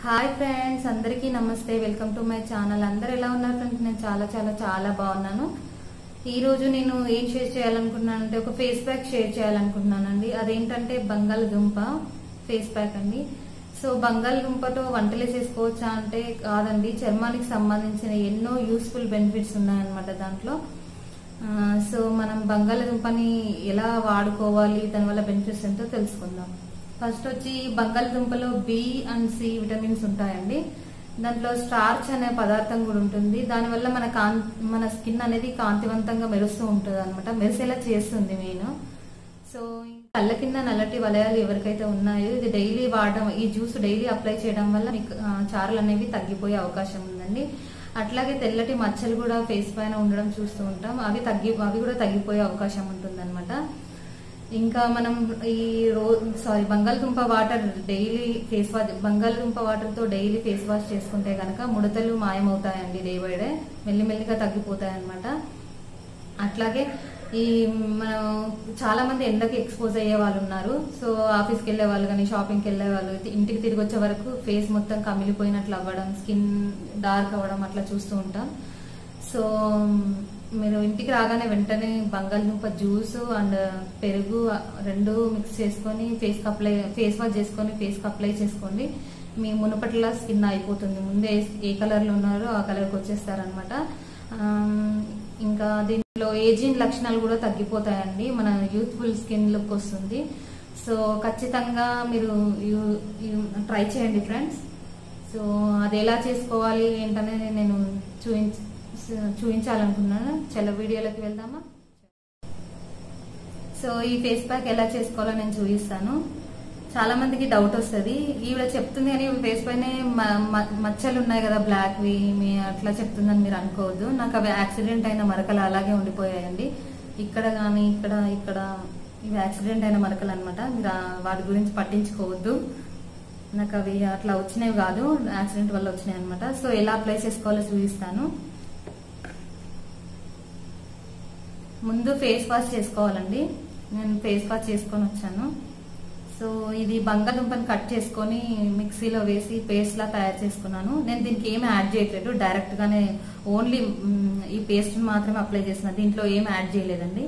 Hi friends అందరికీ నమస్తే welcome to my channel అందరు ఎలా ఉన్నారు ఫ్రెండ్స్ నేను చాలా చాలా చాలా బాగున్నాను ఈ రోజు నేను ఏం షేర్ చేయాలనుకుంటున్నాను అంటే ఒక ఫేస్ ప్యాక్ షేర్ చేయాలనుకుంటున్నానండి అదేంటంటే బంగాళదుంప ఫేస్ ప్యాక్ అండి సో బంగాళదుంపతో వంటలు చేసుకోవచ్చా అంటే కాదండి చర్మానికి సంబంధించిన ఎన్నో యూస్ఫుల్ బెనిఫిట్స్ ఉన్నాయన్నమాట దాంట్లో ఆ, సో మనం బంగాళదుంపని ఎలా వాడుకోవాలి దానివల్ల బెనిఫిట్స్ ఎంతో తెలుసుకుందాం ఫస్ట్ వచ్చి బంగాళదుంపలో బి అండ్ సి విటమిన్స్ ఉంటాయండి దాంట్లో స్టార్చ్ అనే పదార్థం కూడా ఉంటుంది దానివల్ల మన కాన్ మన స్కిన్ అనేది కాంతివంతంగా మెరుస్తూ ఉంటుంది అనమాట మెరిసేలా చేస్తుంది మెయిన్ సో కళ్ళ కింద నల్లటి వలయాలు ఎవరికైతే ఉన్నాయో ఇది డైలీ వాడడం ఈ జ్యూస్ డైలీ అప్లై చేయడం వల్ల మీకు ఆ, చారలు అనేవి తగ్గిపోయే అవకాశం ఉందండి అట్లాగే తెల్లటి మచ్చలు కూడా ఫేస్ పైన ఉండడం చూస్తూ ఉంటాం అవి తగ్గి అవి కూడా తగ్గిపోయే అవకాశం ఉంటుంది ఇంకా మనం ఈ రో సారీ బంగాళదుంప వాటర్ డైలీ ఫేస్ వాష్ బంగాళదుంప వాటర్ తో డైలీ ఫేస్ వాష్ చేసుకుంటే కనుక ముడతలు మాయమవుతాయండి డే బై డే మెల్లిమెల్లిగా తగ్గిపోతాయి అనమాట అట్లాగే ఈ మనం చాలా మంది ఎండకి ఎక్స్పోజ్ అయ్యే వాళ్ళు ఉన్నారు సో ఆఫీస్కి వెళ్ళే వాళ్ళు కానీ షాపింగ్కి వెళ్ళే వాళ్ళు ఇంటికి తిరిగి వచ్చే వరకు ఫేస్ మొత్తం కమిలిపోయినట్లు అవ్వడం స్కిన్ డార్క్ అవ్వడం అట్లా చూస్తూ ఉంటాం సో మీరు ఇంటికి రాగానే వెంటనే బంగాళదుంప జ్యూస్ అండ్ పెరుగు రెండు మిక్స్ చేసుకొని ఫేస్ కి అప్లై ఫేస్ వాష్ చేసుకొని ఫేస్ కి అప్లై చేసుకోండి మీ మునుపటిలా స్కిన్ అయిపోతుంది ముందే ఏ కలర్ లో ఉన్నారో ఆ కలర్ కి వచ్చేస్తారనమాట ఇంకా దీంట్లో ఏజింగ్ లక్షణాలు కూడా తగ్గిపోతాయండి మన యూత్ఫుల్ స్కిన్ లుక్ వస్తుంది సో ఖచ్చితంగా మీరు ట్రై చేయండి ఫ్రెండ్స్ సో అది ఎలా చేసుకోవాలి ఏంటనేది నేను చూపించ చూపించాలనుకున్నాను చలో వీడియోలోకి వెళ్దామా సో ఈ ఫేస్ ప్యాక్ ఎలా చేసుకోవాలో నేను చూపిస్తాను చాలా మందికి డౌట్ వస్తుంది ఈవిడ చెప్తుంది కానీ ఫేస్ పైన మ- మ- మచ్చలు ఉన్నాయి కదా బ్లాక్ వి మీ అట్లా చెప్తుందని మీరు అనుకోవద్దు నాకు అవి యాక్సిడెంట్ అయిన మరకలు అలాగే ఉండిపోయాయండి ఇక్కడ కానీ ఇక్కడ ఇక్కడ ఇవి యాక్సిడెంట్ అయిన మరకలు అనమాట మీరు ఆ- వాటి గురించి పట్టించుకోవద్దు నాకు అవి అట్లా వచ్చినవి కాదు యాక్సిడెంట్ వల్ల వచ్చినాయి అనమాట సో ఎలా అప్లై చేసుకోవాలో చూపిస్తాను ముందు ఫేస్ వాష్ చేసుకోవాలండి నేను ఫేస్ వాష్ చేసుకొని వచ్చాను సో ఇది బంగాళదుంపని కట్ చేసుకొని మిక్సీలో వేసి పేస్ట్ లా తయారు చేసుకున్నాను నేను దీనికి ఏమి యాడ్ చేయట్లేదు డైరెక్ట్ గానే ఓన్లీ మ్, ఈ పేస్ట్ మాత్రమే అప్లై చేసిన దీంట్లో ఏమి యాడ్ చేయలేదండి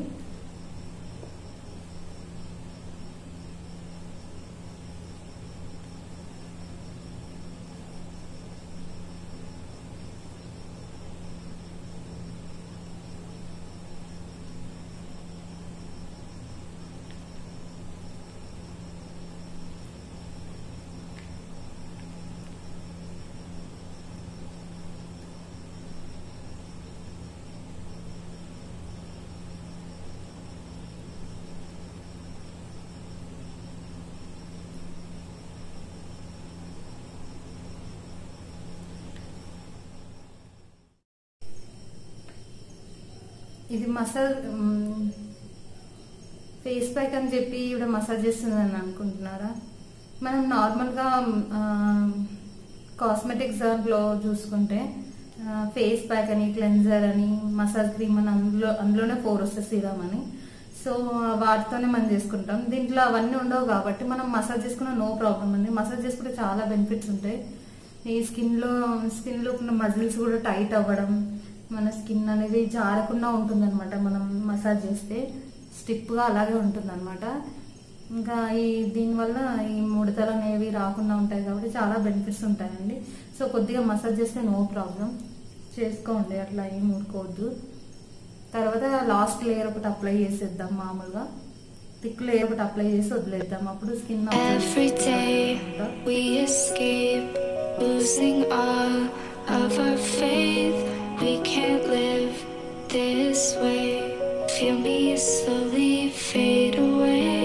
ఇది మసాజ్ మ్, ఫేస్ ప్యాక్ అని చెప్పి ఇవిడ మసాజ్ చేస్తుందని అనుకుంటున్నారా మనం నార్మల్గా ఆ, కాస్మెటిక్స్ దాంట్లో చూసుకుంటే ఆ, ఫేస్ ప్యాక్ అని క్లెన్జర్ అని మసాజ్ క్రీమ్ అని అందులో అందులోనే ఫోర్ వస్తుంది సీరం అని సో వాటితోనే మనం చేసుకుంటాం దీంట్లో అవన్నీ ఉండవు కాబట్టి మనం మసాజ్ చేసుకున్న నో ప్రాబ్లం అండి మసాజ్ చేసుకుంటే చాలా బెనిఫిట్స్ ఉంటాయి ఈ స్కిన్ లో స్కిన్ లో ఉన్న మజిల్స్ కూడా టైట్ అవ్వడం మన స్కిన్ అనేది జారకుండా ఉంటుంది అనమాట మనం మసాజ్ చేస్తే స్టిప్ గా అలాగే ఉంటుంది అనమాట ఇంకా ఈ దీనివల్ల ఈ ముడతలు అనేవి రాకుండా ఉంటాయి కాబట్టి చాలా బెనిఫిట్స్ ఉంటాయండి సో కొద్దిగా మసాజ్ చేస్తే నో ప్రాబ్లం చేసుకోండి అట్లా ఏం ఊరుకోవద్దు తర్వాత లాస్ట్ లేయర్ ఒకటి అప్లై చేసేద్దాం మామూలుగా థిక్ లేయర్ ఒకటి అప్లై చేసి వదిలేద్దాం అప్పుడు skin Every day we escape, losing all of our faith. We can't live this way. Feel me slowly fade away.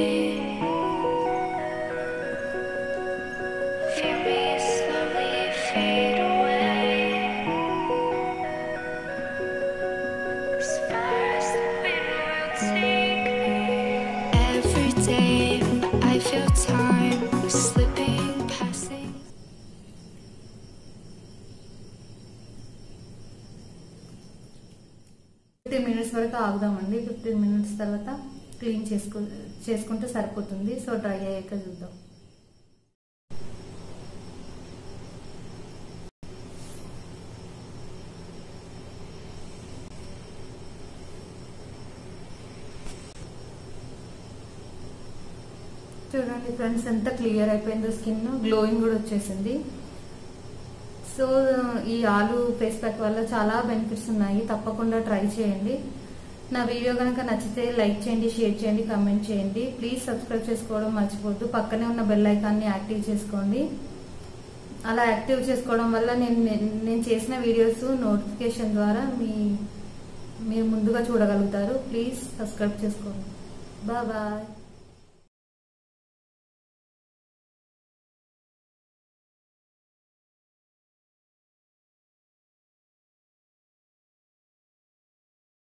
Feel me slowly fade away. As far as the wind will take me. Every day I feel time slipping, passing. Fifteen minutes వరకు ఆగుదామండి fifteen minutes తర్వాత clean చేసుకో చేసుకుంటే సరిపోతుంది so dry అయ్యాక చూద్దాం చూడండి friends ఎంత క్లియర్ అయిపోయిందో స్కిన్ గ్లోయింగ్ కూడా వచ్చేసింది సో ఈ ఆలు ఫేస్ ప్యాక్ వల్ల చాలా బెనిఫిట్స్ ఉన్నాయి తప్పకుండా ట్రై చేయండి నా వీడియో కనుక నచ్చితే లైక్ చేయండి షేర్ చేయండి కామెంట్ చేయండి ప్లీజ్ సబ్స్క్రైబ్ చేసుకోవడం మర్చిపోద్దు పక్కనే ఉన్న బెల్ ఐకాన్ని యాక్టివ్ చేసుకోండి అలా యాక్టివ్ చేసుకోవడం వల్ల నేను నేను చేసిన వీడియోస్ నోటిఫికేషన్ ద్వారా మీ మీరు ముందుగా చూడగలుగుతారు ప్లీజ్ సబ్స్క్రైబ్ చేసుకోండి బాయ్ బాయ్